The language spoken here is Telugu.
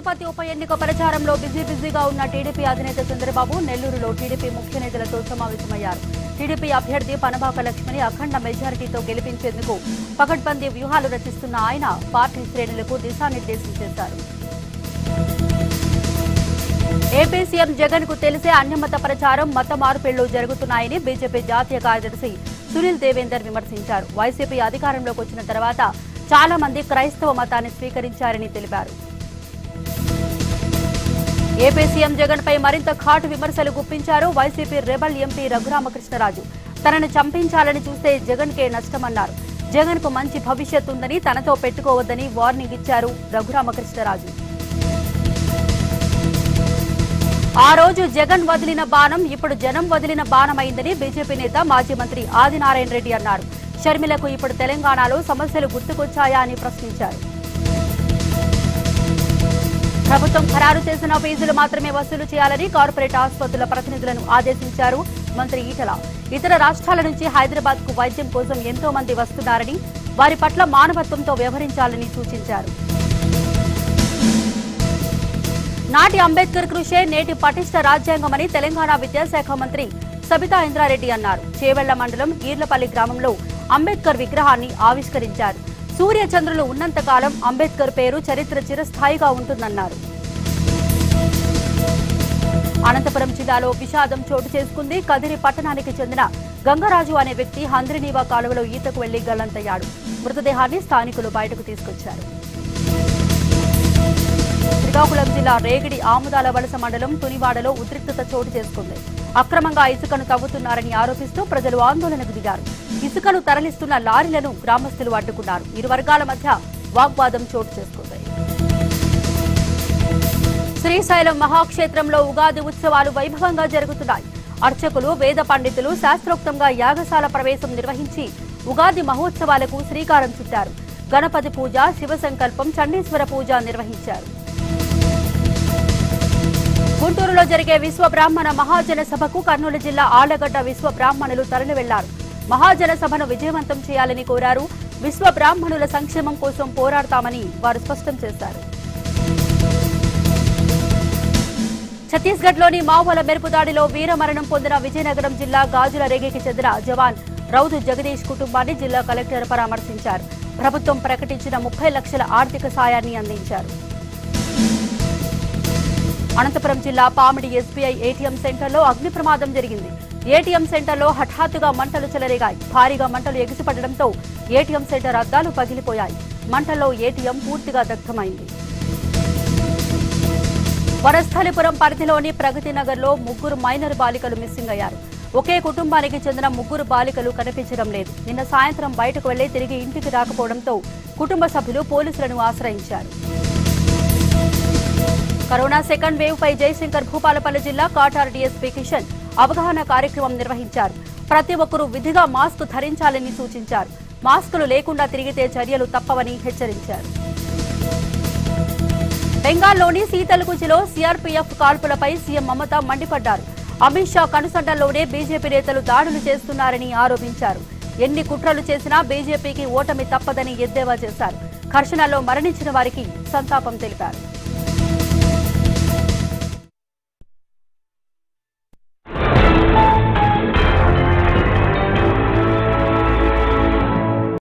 తిరుపతి ఉప ఎన్నిక ప్రచారంలో బిజీ బిజీగా ఉన్న టీడీపీ అధినేత చంద్రబాబు నెల్లూరులో టీడీపీ ముఖ్య నేతలతో సమావేశమయ్యారు టీడీపీ అభ్యర్థి పనబాక లక్ష్మిని అఖండ మెజారిటీతో గెలిపించేందుకు పకడ్బందీ వ్యూహాలు రచిస్తున్న ఆయన పార్టీ శ్రేణులకు దిశానిర్దేశం చేశారు ఏపీ సీఎం జగన్ కు తెలిసే అన్యమత ప్రచారం మత మార్పిళ్లు జరుగుతున్నాయని బీజేపీ జాతీయ కార్యదర్శి సునీల్ దేవేందర్ విమర్శించారు వైసీపీ అధికారంలోకి వచ్చిన తర్వాత చాలా మంది క్రైస్తవ మతాన్ని స్వీకరించారని తెలిపారు ఏపీ సీఎం జగన్ పై మరింత ఘాటు విమర్శలు గుప్పించారు వైసీపీ రెబల్ ఎంపీ రఘురామకృష్ణరాజు తనను చంపించాలని చూస్తే జగన్ కే నష్టమన్నారు జగన్ కు మంచి భవిష్యత్ ఉందని తనతో పెట్టుకోవద్దని వార్నింగ్ ఇచ్చారు రఘురామకృష్ణరాజు ఆ రోజు జగన్ వదిలిన బాణం ఇప్పుడు జనం వదిలిన బాణమైందని బీజేపీ నేత మాజీ మంత్రి ఆదినారాయణ రెడ్డి అన్నారు షర్మిలకు ఇప్పుడు తెలంగాణలో సమస్యలు గుర్తుకొచ్చాయా అని ప్రశ్నించారు ప్రభుత్వం ఖరారు చేసిన ఫీజులు మాత్రమే వసూలు చేయాలని కార్పొరేట్ ఆసుపత్రుల ప్రతినిధులను ఆదేశించారు మంత్రి ఈటల ఇతర రాష్ట్రాల నుంచి హైదరాబాద్ కు వైద్యం కోసం ఎంతో మంది వస్తున్నారని వారి పట్ల మానవత్వంతో వ్యవహరించాలని సూచించారు నాటి అంబేద్కర్ కృషే నేటి పటిష్ట రాజ్యాంగమని తెలంగాణ విద్యాశాఖ మంత్రి సబితా ఇంద్రారెడ్డి అన్నారు చేవెళ్ల మండలం ఈర్లపల్లి గ్రామంలో అంబేద్కర్ విగ్రహాన్ని ఆవిష్కరించారు సూర్య చంద్రులు ఉన్నంతకాలం అంబేద్కర్ పేరు చరిత్ర చిరస్థాయిగా ఉంటుందన్నారు అనంతపురం జిల్లాలో విషాదం చోటు చేసుకుంది కదిరి పట్టణానికి చెందిన గంగరాజు అనే వ్యక్తి హంద్రినీవా కాలువలో ఈతకు వెళ్లి గల్లంతయ్యాడు మృతదేహాన్ని స్థానికులు బయటకు తీసుకొచ్చారు శ్రీకాకుళం జిల్లా రేగిడి ఆముదాల వలస మండలం తునివాడలో ఉద్రిక్తత చోటు చేసుకుంది అక్రమంగా ఇసుకను తవ్వుతున్నారని ఆరోపిస్తూ ప్రజలు ఆందోళనకు దిగారు ఇసుకను తరలిస్తున్న లారీలను గ్రామస్తులు అడ్డుకున్నారు ఇరు వర్గాల మధ్య వాగ్వాదం చోటు చేసుకుంది శ్రీశైలం మహాక్షేత్రంలో ఉగాది ఉత్సవాలు వైభవంగా జరుగుతున్నాయి అర్చకులు వేద పండితులు శాస్త్రోక్తంగా యాగశాల ప్రవేశం నిర్వహించి ఉగాది మహోత్సవాలకు శ్రీకారం చుట్టారు గణపతి పూజ శివ సంకల్పం చండీశ్వర పూజ నిర్వహించారు గుంటూరులో జరిగే విశ్వ బ్రాహ్మణ మహాజన సభకు కర్నూలు జిల్లా ఆళ్లగడ్డ విశ్వ బ్రాహ్మణులు తరలి వెళ్లారు మహాజన సభను విజయవంతం చేయాలని కోరారు విశ్వ బ్రాహ్మణుల సంక్షేమం కోసం పోరాడతామని వారు స్పష్టం చేశారు ఛత్తీస్గఢ్లోని మావోల మెరుపు దాడిలో వీరమరణం పొందిన విజయనగరం జిల్లా గాజుల రేగికి చెందిన జవాన్ రౌతు జగదీష్ కుటుంబాన్ని జిల్లా కలెక్టర్ పరామర్శించారు ప్రభుత్వం ప్రకటించిన ముప్పై లక్షల ఆర్థిక సాయాన్ని అందించారు అనంతపురం జిల్లా పామిడి ఎస్బీఐ ఏటీఎం సెంటర్లో అగ్ని ప్రమాదం జరిగింది ఏటీఎం సెంటర్లో హఠాత్తుగా మంటలు చెలరేగాయి భారీగా మంటలు ఎగిసిపడడంతో ఏటీఎం సెంటర్ అద్దాలు పగిలిపోయాయి మంటల్లో ఏటీఎం పూర్తిగా దగ్ధమైంది వరస్థలిపురం పరిధిలోని ప్రగతి నగర్లో ముగ్గురు మైనర్ బాలికలు మిస్సింగ్ అయ్యారు ఒకే కుటుంబానికి చెందిన ముగ్గురు బాలికలు కనిపించడం లేదు నిన్న సాయంత్రం బయటకు వెళ్లి తిరిగి ఇంటికి రాకపోవడంతో కుటుంబ సభ్యులు పోలీసులను ఆశ్రయించారు కరోనా సెకండ్ వేవ్ పై జయశంకర్ భూపాలపల్లి జిల్లా కాటార్ డీఎస్పీ కిషన్ అవగాహన కార్యక్రమం నిర్వహించారు ప్రతి ఒక్కరూ విధిగా మాస్క్ ధరించాలని సూచించారు మాస్కులు లేకుండా తిరిగితే చర్యలు తప్పవని హెచ్చరించారు బెంగాల్లోని సీతలకుచిలో సీఆర్పీఎఫ్ కాల్పులపై సీఎం మమత మండిపడ్డారు అమిత్ షా కనుసండల్లోనే బీజేపీ నేతలు దాడులు చేస్తున్నారని ఆరోపించారు ఎన్ని కుట్రలు చేసినా బీజేపీకి ఓటమి తప్పదని ఎద్దేవా చేశారు ఘర్షణలో మరణించిన వారికి సంతాపం తెలిపారు